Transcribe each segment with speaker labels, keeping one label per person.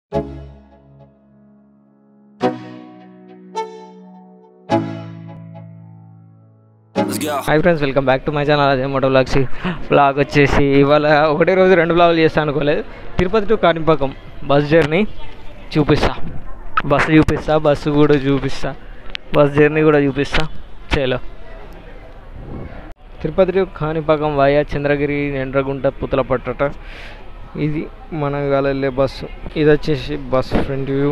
Speaker 1: Let's go.
Speaker 2: Hi friends welcome back to my channel అదే moto vlogs vlog వచ్చేసి ఇవాళ ఒకటే రోజు రెండు బ్లాగులు చేస్తాను అనుకోలేదు Tirupati to Kanipakam bus journey చూపిస్తా బస్సు చూపిస్తా బస్సు కూడా చూపిస్తా బస్ జర్నీ కూడా చూపిస్తా చేలో Tirupati to Kanipakam via Chandragiri Yendraguntha Puthalapattu ఇది మన ఇవాళ వెళ్ళే బస్సు ఇది వచ్చేసి బస్ ఫ్రంట్ వ్యూ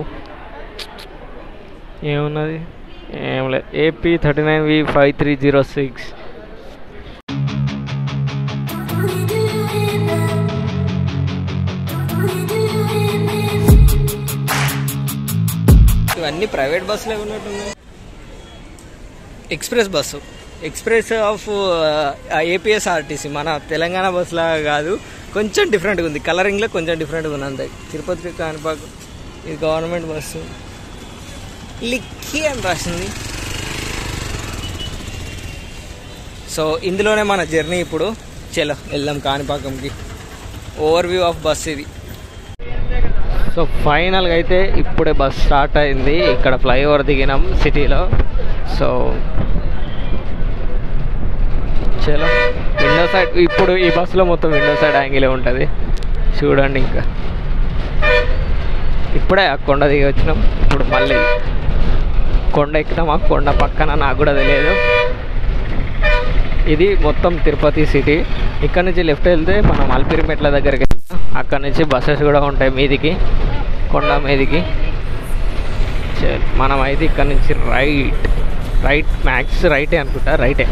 Speaker 2: ఏమున్నది ఏం లేదు AP thirty nine V five three zero six ఇవన్నీ ప్రైవేట్ బస్సులే ఉన్నట్టున్నాయి express bus express of APSRTC మన తెలంగాణ బస్సులా కాదు కొంచెం డిఫరెంట్గా ఉంది కలరింగ్లో కొంచెం డిఫరెంట్గా ఉంది అంతే తిరుపతి కాణిపాకు ఇది గవర్నమెంట్ బస్సు లిక్కీ అని రాసింది సో ఇందులోనే మన జర్నీ ఇప్పుడు చలో వెళ్దాం కాణిపాకంకి ఓవర్ వ్యూ ఆఫ్ బస్ ఇది సో ఫైనల్గా అయితే ఇప్పుడే బస్ స్టార్ట్ అయింది ఇక్కడ ఫ్లైఓవర్ దిగినాం సిటీలో సో చలో విండో సైడ్ ఇప్పుడు ఈ బస్సులో మొత్తం విండో సైడ్ యాంగిలే ఉంటుంది చూడండి ఇంకా ఇప్పుడే ఆ కొండ దిగి వచ్చినాం ఇప్పుడు మళ్ళీ కొండ ఎక్కుతాం ఆ కొండ పక్కన నాకు కూడా తెలియదు ఇది మొత్తం తిరుపతి సిటీ ఇక్కడ నుంచి లెఫ్ట్ వెళ్తే మనం అల్పిరిమెట్ల దగ్గరికి వెళ్తాం అక్కడ నుంచి బస్సెస్ కూడా ఉంటాయి మీదికి కొండ మీదికి చల్, మనం అయితే ఇక్కడ నుంచి రైట్ రైట్ మ్యాక్స్ రైటే అనుకుంటా రైటే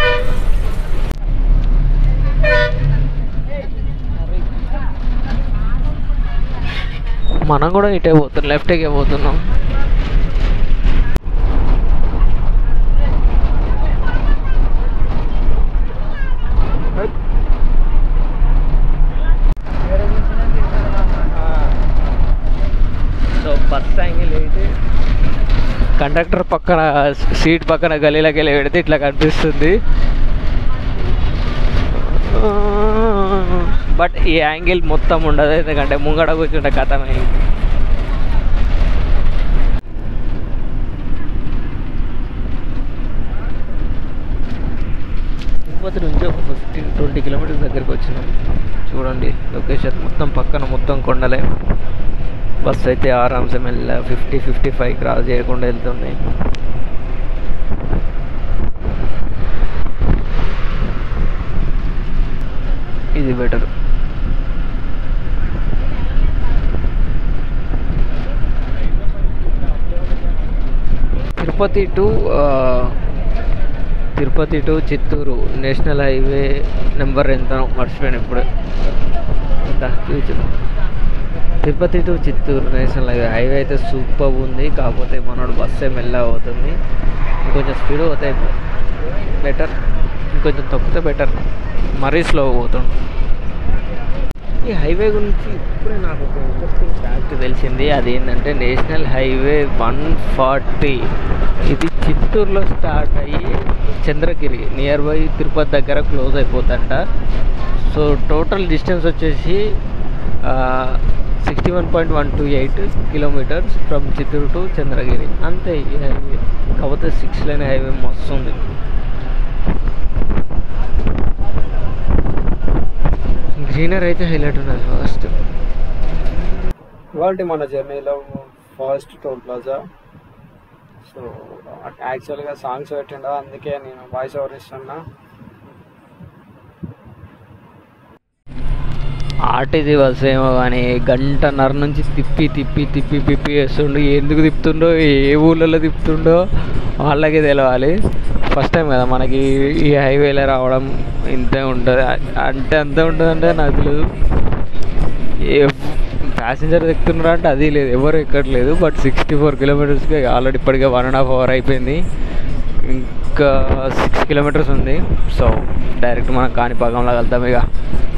Speaker 2: మనం కూడా ఇటే పోతున్నాం లెఫ్ట్కే పోతున్నాం సో బస్ యాంగిల్ అయితే కండక్టర్ పక్కన సీట్ పక్కన గలీలోకి వెళ్ళి పెడితే ఇట్లా కనిపిస్తుంది బట్ ఈ యాంగిల్ మొత్తం ఉండదు ఎందుకంటే ముంగడ కూర్చుంటే కథమే తిరుపతి నుంచి ఒక ఫిఫ్టీన్ ట్వంటీ కిలోమీటర్స్ దగ్గరికి వచ్చినాం చూడండి లొకేషన్ మొత్తం పక్కన మొత్తం కొండలే బస్ అయితే ఆరామ్సే మెల్ల ఫిఫ్టీ ఫిఫ్టీ ఫైవ్ క్రాస్ చేయకుండా వెళ్తుంది ఇది better Tirupati to Tirupati to Chittoor national highway number ఎంత మర్చిపోయాను ఇప్పుడు ఎంత చూచు Tirupati to Chittoor national highway highway అయితే సూపర్ ఉంది కాకపోతే మనోడు బస్సే మెల్ల అవుతుంది ఇంకొంచెం స్పీడ్ పోతే బెటర్ ఇంకొంచెం తొక్కితే బెటర్ మరీ స్లో పోతుంది ఈ హైవే గురించి ఇప్పుడే నాకు ఒక ఇంట్రెస్టింగ్ ఫ్యాక్ట్ తెలిసింది అదేంటంటే నేషనల్ హైవే వన్ ఫార్టీ ఇది చిత్తూరులో స్టార్ట్ అయ్యి చంద్రగిరి నియర్ బై తిరుపతి దగ్గర క్లోజ్ అయిపోతుందంట సో టోటల్ డిస్టెన్స్ వచ్చేసి sixty one point one two eight kilometres from Chittoor to Chandragiri అంతే ఈ హైవే కాకపోతే సిక్స్ లైన్ హైవే మస్తు ఉంది గ్రీనర్ అయితే హైలైట్ ఉన్నది ఫస్ట్ ఇవాళ మన జర్నీలో ఫస్ట్ టోల్ ప్లాజా సో యాక్చువల్గా సాంగ్స్ పెట్టిండ అందుకే నేను వాయిస్ ఓవర్ ఇస్తున్నా ఆర్టీసీ బస్ ఏమో కానీ గంటన్నర నుంచి తిప్పి తిప్పి తిప్పి తిప్పి వేస్తుండు ఎందుకు తిప్పుతుండో ఏ ఊళ్ళలో తిప్పుతుండో వాళ్ళకి తెలవాలి ఫస్ట్ టైం కదా మనకి ఈ హైవేలో రావడం ఇంతే ఉంటుంది అంటే అంతే ఉంటుంది అంటే నాకు తెలియదు ఏ ప్యాసింజర్ ఎక్కుతున్నారు అంటే అది లేదు ఎవరు ఎక్కట్లేదు బట్ సిక్స్టీ ఫోర్ కిలోమీటర్స్కి ఆల్రెడీ ఇప్పటికే వన్ అండ్ హాఫ్ అవర్ అయిపోయింది ఇంకా సిక్స్ కిలోమీటర్స్ ఉంది సో డైరెక్ట్ మనం కాణిపాకంలో వెళ్తాం ఇక